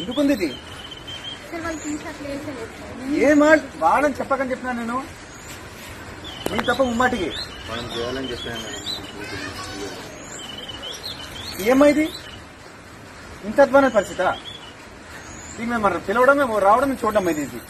ఎందుకుంది ఇది సార్ వాళ్ళు తీసి అట్లా వేసలేదు సార్ ఏం మాట వాడని చెప్పకని చెప్పినా నేను నేను తప్ప ముమ్మాటికి మనం చేయాలని చెప్పాను మేడం ఏమైంది ఇంత అధ్వాన పరిస్థిత దీన్ని మేము మరి పిలవడం మేము రావడం మేము చూడడం ఇది ఇది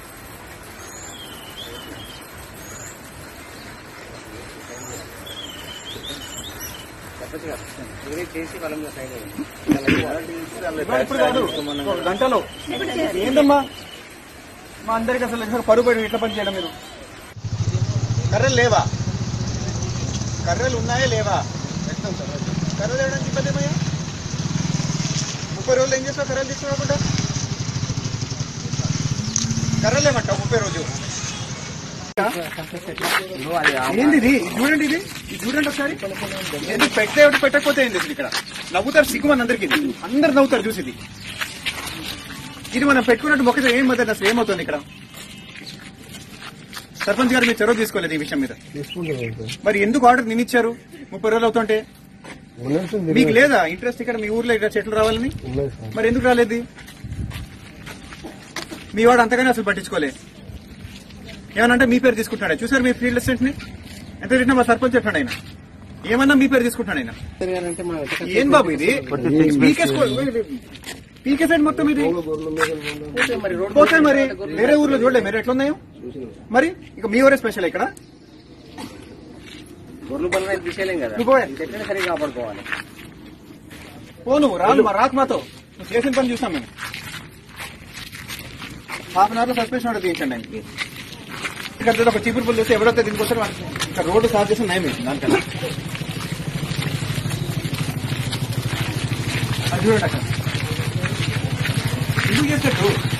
చెప్పచ్చు కదా వేరే చేసి వాళ్ళ సైడ్ ఇవాళ ఇప్పుడు కాదు ఒక గంటలో ఏందమ్మా మా అందరికి అసలు ఇంకా పరుగు పడి ఎట్లా పని చేయడం మీరు కర్రలు లేవా కర్రలు ఉన్నాయా లేవా కర్రలు వేయడానికి ఇబ్బంది ఏమయ్యా ముప్పై రోజులు ఏం చేస్తావు కర్రలు తీసుకురాకుండా కర్రలు ఏమంటావు ముప్పై రోజు ఏంది ఇది ఇది చూడండి ఇది ఇది చూడండి ఒకసారి ఎందుకు పెట్టే ఒకటి పెట్టకపోతే ఏంది అసలు ఇక్కడ నవ్వుతారు సిగ్గుమని అందరికి అందరు నవ్వుతారు చూసి ఇది ఇది మనం పెట్టుకున్నట్టు మొక్కతో ఏం మద్దతు అసలు ఏమవుతుంది ఇక్కడ సర్పంచ్ గారు మీరు చొరవ తీసుకోలేదు ఈ విషయం మీద మరి ఎందుకు ఆర్డర్ నేను ఇచ్చారు ముప్పై రోజులు అవుతుంటే మీకు లేదా ఇంట్రెస్ట్ ఇక్కడ మీ ఊర్లో ఇక్కడ చెట్లు రావాలని మరి ఎందుకు రాలేదు మీ వాడు అంతగానే అసలు పట్టించుకోలే ఏమనంటే మీ పేరు తీసుకుంటాడు చూసారు మీ ఫీల్డ్ అసిస్టెంట్ ని ఎంత తిట్టినా మా సర్పంచ్ చెప్పాడు ఆయన ఏమన్నా మీ పేరు తీసుకుంటాడు ఆయన అంటే మనం ఏం బాబు ఇది పీకేసుకో పీకే సైడ్ మొత్తం ఇది మరి రోడ్ పోతాయి మరి వేరే ఊర్లో చూడలే మీరు ఎట్లున్నాయో మరి ఇక మీ ఊరే స్పెషల్ ఇక్కడ గొర్రెలు బలం అయితే తీసేయలేం కదా నువ్వు పోయే. చెట్లను సరిగా కాపాడుకోవాలి పోను రాను మా రాత్ మాతో నువ్వు చేసిన పని చూసాం మేము హాఫ్ అన్ అవర్ లో సస్పెన్షన్ ఆర్డర్ తీయించండి ఆయనకి ఇక్కడ ఒక చీపురు పుల్ చూస్తే ఎవరైతే దీనికి వస్తారో ఇక్కడ రోడ్డు సాఫ్ చేసిన నయం ఇది దానికన్నా అది చూడండి అక్కడ ఎందుకు చేస్తారు